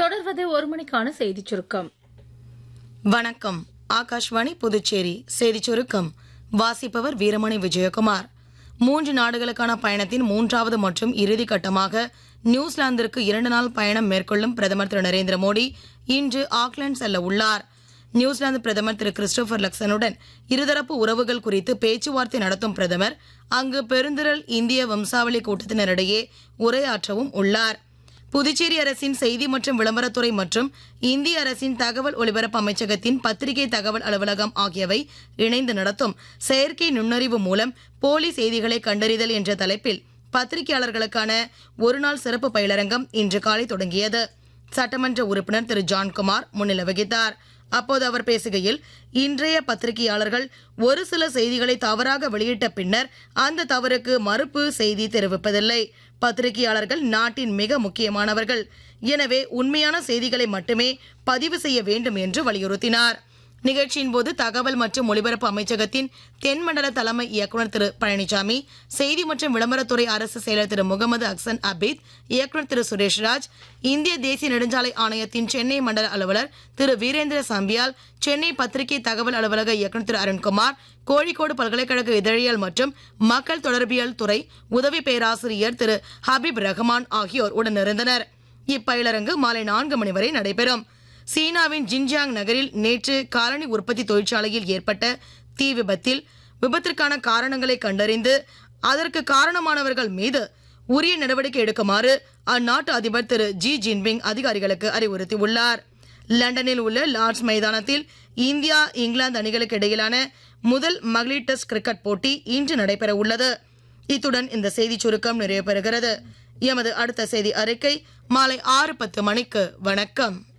தொடர்வது ஒரு மணிக்கான செய்திச் சுருக்கம் வணக்கம் ஆகாஷ்வாணி புதுச்சேரி செய்திச் சுருக்கம் வாசிப்பவர் வீரமணி விஜயகுமார் மூன்று நாடுகளுக்கான பயணத்தின் மூன்றாவது மற்றும் இறுதி கட்டமாக நியூசிலாந்திற்கு இரண்டு நாள் பயணம் மேற்கொள்ளும் பிரதமர் திரு நரேந்திர மோடி இன்று ஆக்லாந்து செல்ல உள்ளார் நியூசிலாந்து பிரதமர் திரு கிறிஸ்டோபர் லக்சனுடன் இருதரப்பு உறவுகள் குறித்து பேச்சுவார்த்தை நடத்தும் பிரதமர் அங்கு பெருந்திரள் இந்திய வம்சாவளி கூட்டத்தினரிடையே உரையாற்றவும் உள்ளார் புதுச்சேரி அரசின் செய்தி மற்றும் விளம்பரத்துறை மற்றும் இந்திய அரசின் தகவல் ஒலிபரப்பு அமைச்சகத்தின் பத்திரிகை தகவல் அலுவலகம் ஆகியவை இணைந்து நடத்தும் செயற்கை நுண்ணறிவு மூலம் போலி செய்திகளை கண்டறிதல் என்ற தலைப்பில் பத்திரிகையாளர்களுக்கான ஒருநாள் சிறப்பு பயிலரங்கம் இன்று காலை தொடங்கியது சட்டமன்ற உறுப்பினர் திரு ஜான்குமார் முன்னிலை வகித்தார் அப்போது அவர் பேசுகையில் இன்றைய பத்திரிகையாளர்கள் ஒரு சில செய்திகளை தவறாக வெளியிட்ட பின்னர் அந்த தவறுக்கு மறுப்பு செய்தி தெரிவிப்பதில்லை பத்திரிகையாளர்கள் நாட்டின் மிக முக்கியமானவர்கள் எனவே உண்மையான செய்திகளை மட்டுமே பதிவு செய்ய வேண்டும் என்று வலியுறுத்தினார் நிகழ்ச்சியின் போது தகவல் மற்றும் ஒலிபரப்பு அமைச்சகத்தின் தென்மண்டல தலைமை இயக்குநர் திரு பழனிசாமி செய்தி மற்றும் விளம்பரத்துறை அரசு செயலர் திரு முகமது அக்சன் அபீத் இயக்குநர் திரு சுரேஷ்ராஜ் இந்திய தேசிய நெடுஞ்சாலை ஆணையத்தின் சென்னை மண்டல அலுவலர் திரு வீரேந்திர சம்பியால் சென்னை பத்திரிகை தகவல் அலுவலக இயக்குநர் திரு அருண்குமார் கோழிக்கோடு பல்கலைக்கழக இதழியல் மற்றும் மக்கள் தொடர்பியல் துறை உதவி பேராசிரியர் திரு ஹபீப் ரஹ்மான் ஆகியோர் உடனிருந்தனர் இப்பயிலரங்கு மாலை நான்கு மணி வரை நடைபெறும் சீனாவின் ஜின்ஜியாங் நகரில் நேற்று காலனி உற்பத்தி தொழிற்சாலையில் ஏற்பட்ட தீ விபத்தில் விபத்திற்கான காரணங்களை கண்டறிந்து அதற்கு காரணமானவர்கள் மீது உரிய நடவடிக்கை எடுக்குமாறு அந்நாட்டு அதிபர் திரு ஜி ஜின்பிங் அதிகாரிகளுக்கு அறிவுறுத்தியுள்ளார் லண்டனில் உள்ள லார்ட்ஸ் மைதானத்தில் இந்தியா இங்கிலாந்து அணிகளுக்கு இடையிலான முதல் மகளிர் டெஸ்ட் கிரிக்கெட் போட்டி இன்று நடைபெற உள்ளது இத்துடன் இந்த செய்திச் சுருக்கம் நிறைவு பெறுகிறது எமது அடுத்த செய்தி அறிக்கை மாலை ஆறு பத்து மணிக்கு வணக்கம்